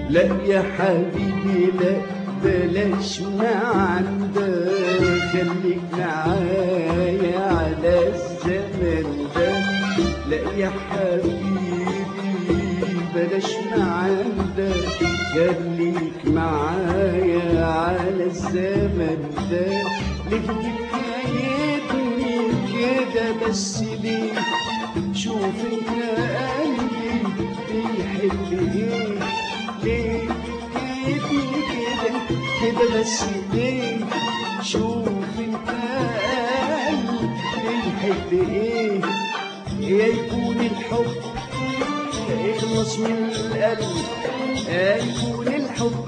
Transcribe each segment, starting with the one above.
لا يا حبيبي لا بلاش ما عندك خليك معايا على الزمن ده لا يا حبيبي بلاش ما عندك خليك معايا على الزمن ده ليه بتكايدني كده بس ليه شوف انت قلبي بيحب ايه ليه بتكيفني كده كده بس ليه شوف انت قلبي بيحب ايه يا يكون الحب اخلص من القلب يا يكون الحب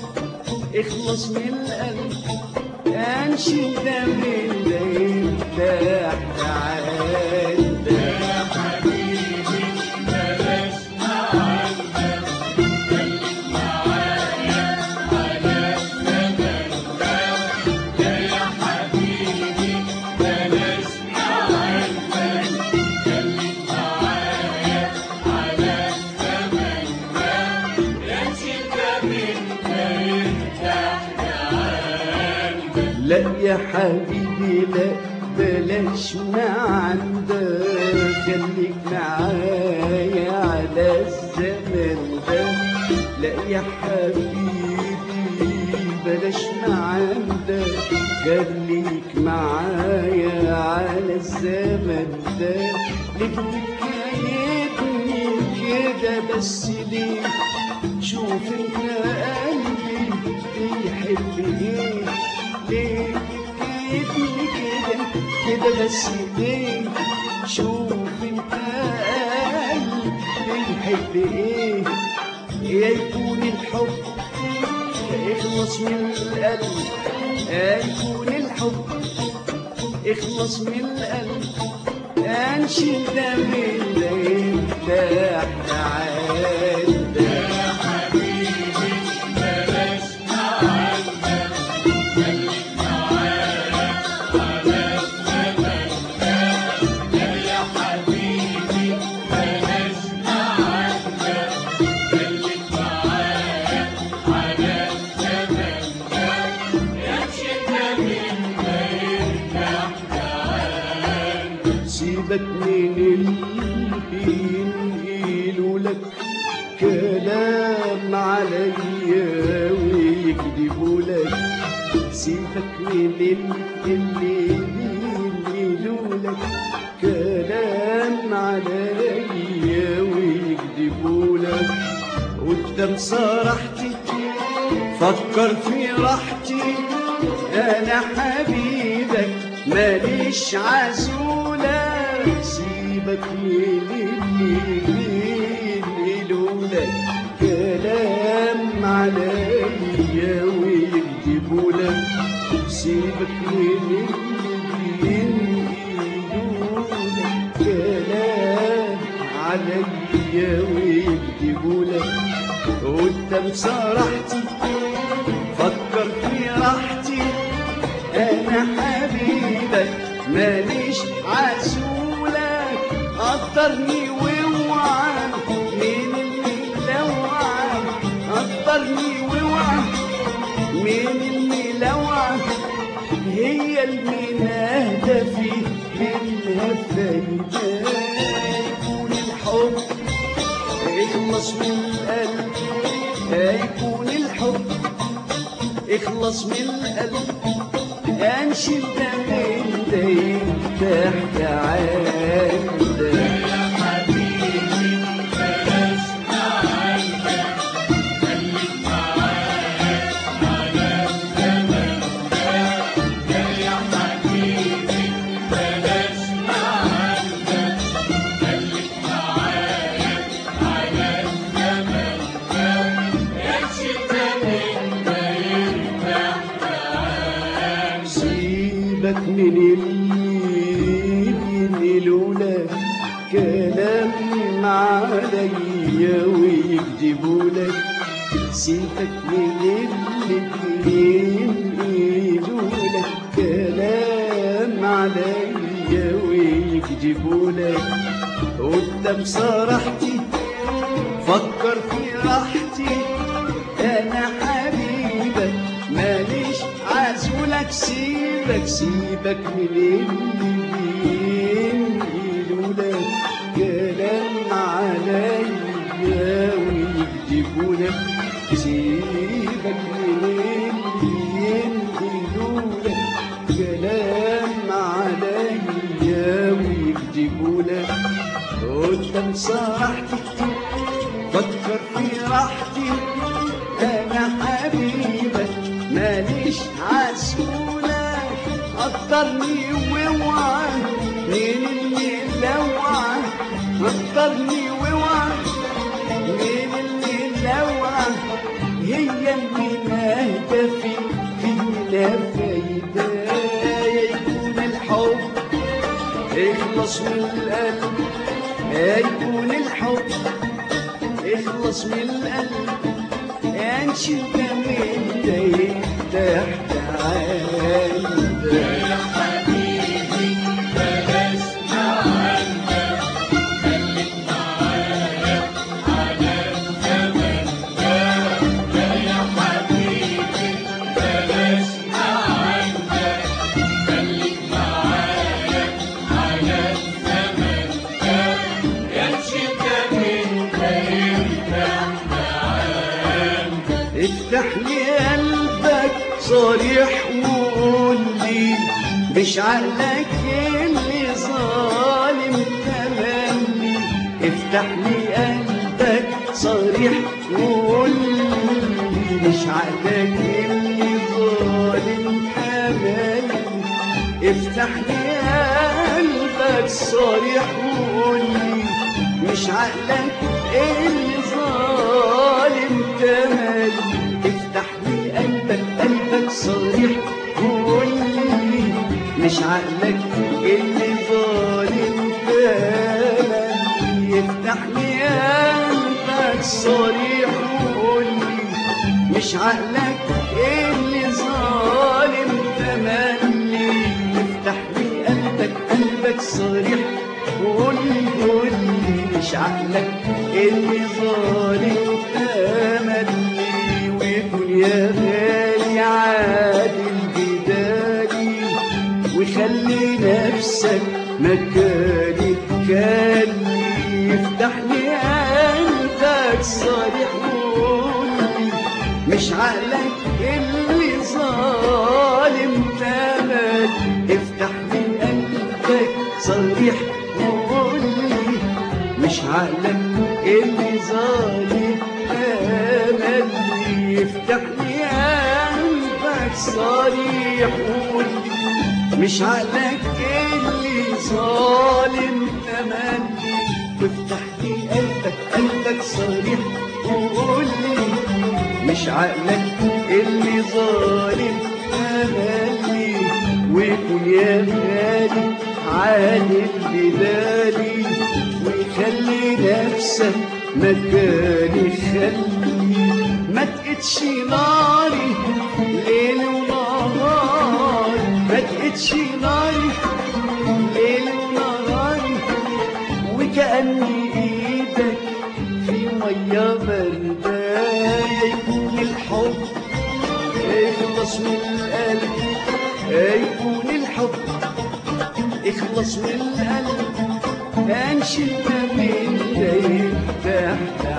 اخلص من القلب انشد ده من ده يرتاح تعال يا حبيبي بلاش معاندك خليك معايا على الزمن ده يا حبيبي بلاش معاندك خليك معايا على الزمن ده يا شتا من يرتاح عندك لا يا حبيبي لا بلاش ما عندك خليك معايا على الزمن ده لا يا حبيبي بلاش ما عندك خليك معايا على الزمن ده ليه بتكايدني كده بس ليه شوف انت قلبي بيحب ايه ليه بتكيفني كده كده بس ليه شوف انت قلبي بيحب ايه يا يكون الحب اخلص من القلب يا يكون الحب اخلص من القلب انشد ده من ده يرتاح تعال ده يا حبيبي بلاش معاندك خليك معايا على الزمن ده يا حبيبي بلاش معاندك خليك معايا على الزمن ده يا شتا من يرتاح عندك سيبك من اللي ينقلوا لك كلام عليا ويكذبوا لك سيبك من اللي ينقلوا لك كلام عليا ويكذبوا لك قدام صرحتي فكر في راحتي انا حبيبك ماليش عزولة سيبك من اللي يقولولك كلام عليا ويكذبولك سيبك من اللي يقولولك كلام عليا ويكذبولك قدام صرحتي فكر في راحتي انا حبيبك ماليش عسولك قدرني واوعى من اللي لوعى قدرني واوعى من اللي لوعى هي المناهدة في منها فايدة يكون الحب يخلص من القلب هيكون الحب اخلص من القلب انشد ده من ده يفتح تعال يا حبيبي بلاش معاندك خليك معايا على الزمن ده يا حبيبي بلاش معاندك خليك معايا على الزمن ده يا شتا من يرتاح عندك سيبك من اللي ينقلوا لك كلام عليا ويكذبوا لك سيبك من اللي ينقلوا لك كلام عليا ويكذبوا لك قدام صرحتي فكر في راحتي انا حبيبك ماليش عزولك سيبك سيبك من اللي بينقلوا لك كلام عليا ويكذبوا لك سيبك من اللي ينقلوا لك كلام عليا ويكذبوا لك قدام صراحتي فكر في راحتي انا حبيبك ماليش عسولة قدرني واوعى مين اللي لوعى قدرني واوعى مين اللي لوعى هي اللي نهدى في فينا فايدة يكون الحب اخلص من القلب يكون الحب اخلص من القلب انشي من يفتح تعالى يا حبيبي بلسنا عنك خليك معايا على الزمن ده يا حبيبي بلسنا عنك خليك معايا على الزمن ده يمشي منك يرتاح معاك افتح لي قلبك صريح وقول لي مش عقلك اللي ظالم تملي افتح لي قلبك صريح وقول لي مش عقلك اللي ظالم تملي افتح لي قلبك صريح وقول لي مش عقلك اللي ظالم تملي افتح لي قلبك قلبك صريح وقول لي مش عقلك اللي ظالم تملي افتح لي قلبك صريح وقول لي مش عقلك اللي ظالم تملي افتح لي قلبك قلبك صريح وقول لي قول لي مش عقلك اللي ظالم تملي ويكون يا غالي عادل بدالي وخلي نفسك مكاني كاني افتح لي قلبك صريح وقول لي مش عقلك اللي ظالم تمل افتح لي قلبك صريح وقول لي مش عقلك اللي ظالم تمل افتح لي قلبك صريح وقول لي مش عقلك اللي ظالم تملي وافتح لي قلبك قلبك صريح وقول لي مش عقلك اللي ظالم تملي ويكون يا غالي عالي بدالي ويخلي نفسك مكاني خلي ما تقتش ناري ليل ونهار ما تقتش ناري ليل ونهار وكأني ايدك في مية باردة يكون الحب يخلص من القلب يكون الحب اخلص من القلب انشد من يفتح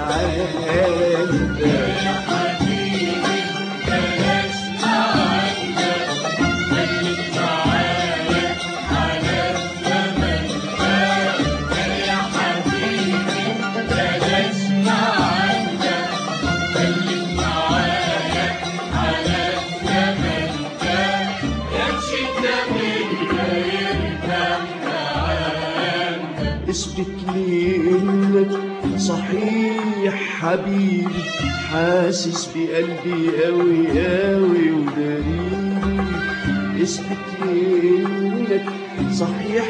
تعالى يا حبيبي بلسنا عنك خليك معايا على الزمن ده يا حبيبي بلسنا عنك خليك معايا على الزمن ده يمشي منك يرتاح معاك اثبت لي انك صحيح حبيبي حاسس بقلبي قوي قوي وداريني اثبت لي انك صحيح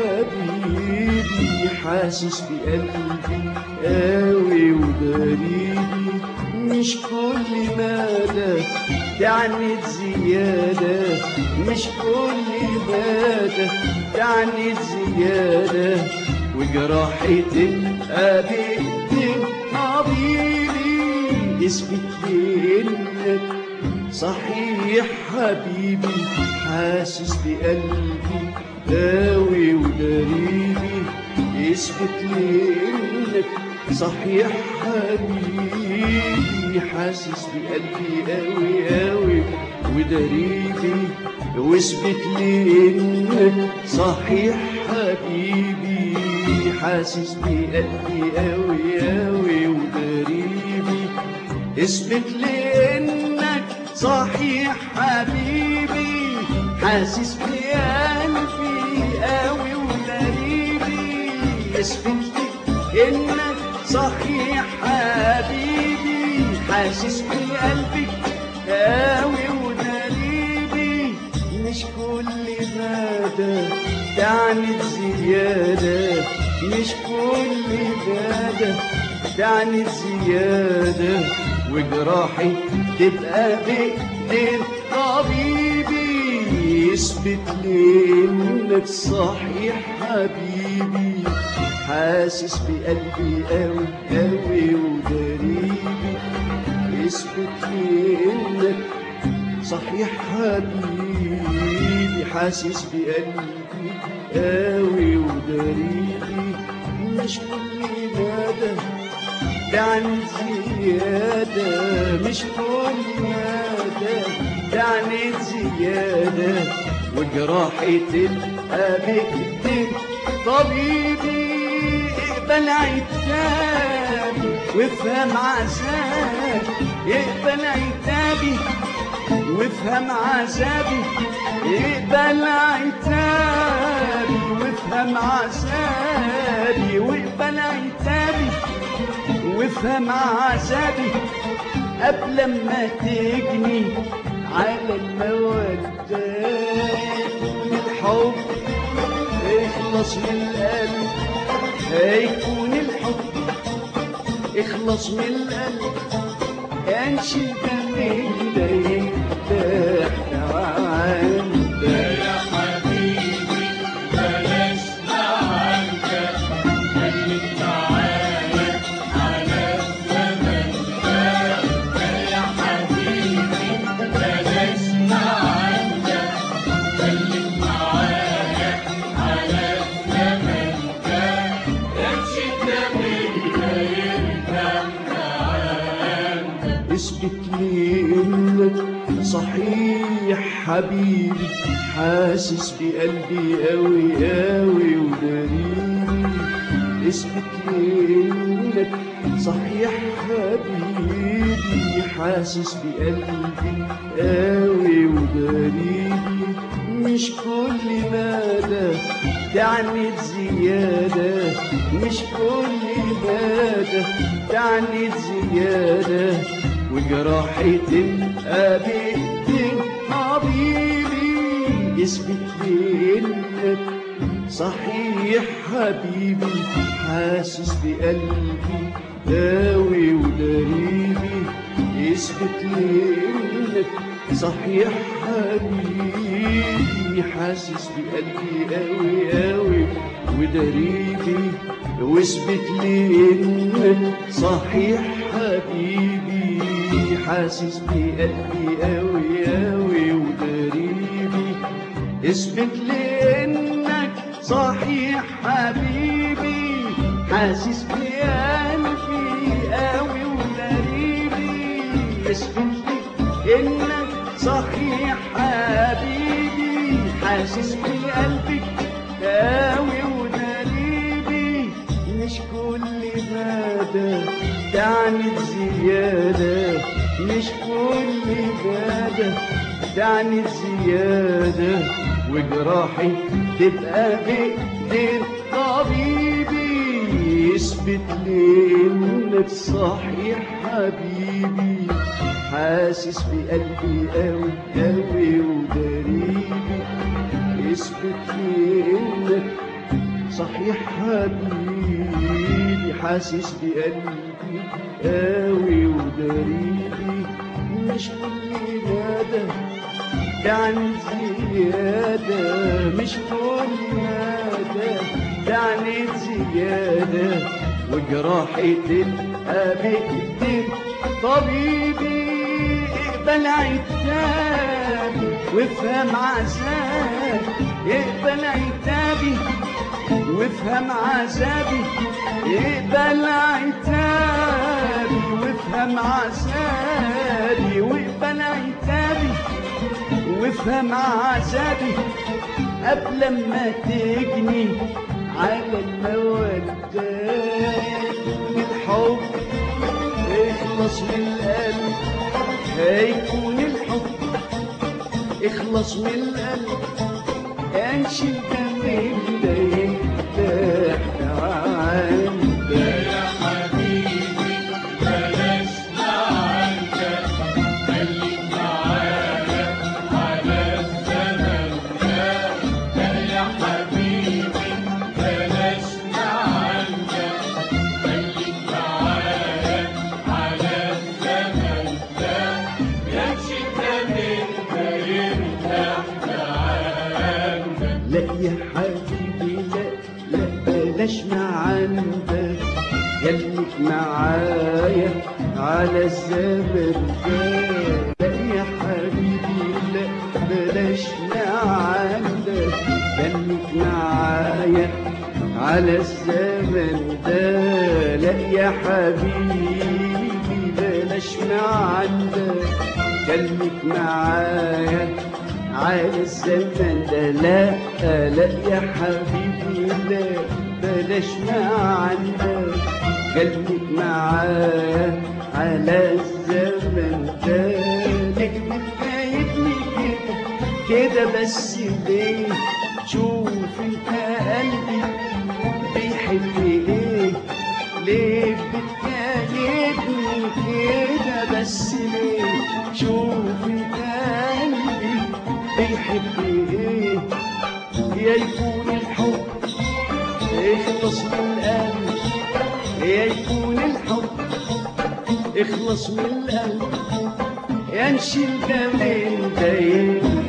حبيبي حاسس بقلبي قوي وداريني مش كل مدى تعني زيادة مش كل مدى تعني زيادة وجراحي تبقى بإيدين حبيبي اثبت لي انك صحيح حبيبي حاسس بقلبي داوي ودريبي اثبت لي انك صحيح حبيبي حاسس بقلبي قوي قوي ودريبي واثبت لي انك صحيح حبيبي حاسس بقلبي قوي قوي ودريبي اثبت لي انك صحيح حبيبي حاسس بقلبي قوي ودريبي اثبت لي انك صحيح حبيبي حاسس بقلبي قوي ودريبي مش كل مدى تعني زيادة مش كل مدى تعني زيادة وجراحي تبقى بإيدين طبيبي يثبت لي إنك صحيح حبيبي حاسس بقلبي قوي قوي ودريبي يثبت لي إنك صحيح حبيبي حاسس بقلبي قوي ودريبي مش كل مدى تعني زيادة مش كل مدى تعني زيادة وجراحي تبقى بإيدين طبيبي اقبل عتابي وافهم عذابي اقبل عتابي وافهم عذابي اقبل عتابي وافهم عذابي واقبل عتابي وافهم عذابي قبل ما تجني على المودة يكون الحب اخلص من القلب هيكون الحب اخلص من القلب انشي دمي ده يرتاح عندك يا حبيبي بلاش دعانك خليك معايا على الزمن ده يا حبيبي بلاش دعانك خليك معايا على الزمن ده امشي جميل يركب معاك اثبت لي انك صحيح حبيبي حاسس بقلبي قوي قوي ودريبي اثبت لي انك صحيح حبيبي حاسس بقلبي قوي ودريبي مش كل مدى تعني زيادة مش كل مدى تعني زيادة وجراحي تبقى بإيدين حبيبي اثبت لي انك صحيح حبيبي حاسس بقلبي داوي ودريبي اثبت لي انك صحيح حبيبي حاسس بقلبي قوي قوي ودريبي واثبت لي انك صحيح حبيبي حاسس بقلبي قوي قوي ودريبي اثبت لي انك صحيح حبيبي حاسس بقلبي قوي ودريبي اثبت لي انك صحيح حبيبي حاسس بقلبي قوي ودريبي مش كل مدى تعني زيادة مش كل مدى تعني زيادة وجراحي تبقى بإيدين طبيبي يثبت لي إنك صحيح حبيبي حاسس بقلبي قوي قوي ودريبي يثبت لي إنك صحيح حبيبي حاسس بقلبي قوي ودريبي مش كل مدى تعني زيادة مش كل مدى تعني زيادة وجراحي تبقى بإيدين طبيبي اقبل عتابي وافهم عذابي اقبل عتابي وافهم عذابي اقبل عتابي وافهم عذابي واقبل عتابي وافهم عذابي قبل ما تجني على المودات الحب اخلص من القلب هيكون الحب اخلص من القلب انشي الدم ده يفتح عندك يا حبيبي بلاش نعنك خليك معايا على الزمن ده يا حبيبي بلاش نعنك خليك معايا على الزمن ده يا شتا انت يرتاح عندك لا يا حبيبي لا لا بلاش ما عندك خليك معايا على الزمن ده لا يا حبيبي لا بلاش ما عندك خليك معايا على الزمن ده لا يا حبيبي بلاش ما عندك خليك معايا على الزمن ده لا لا يا حبيبي لا بلاش ما عندك قلبك معايا على الزمن ده ليه بتفايتني كده كده بس ليه شوف انت قلبي بيحب ايه ليه بتكلمني كده بس ليه شوف انت قلبي بيحب ايه يا يكون الحب اخلص من القلب يا يكون الحب اخلص من القلب ينشي الجميل ده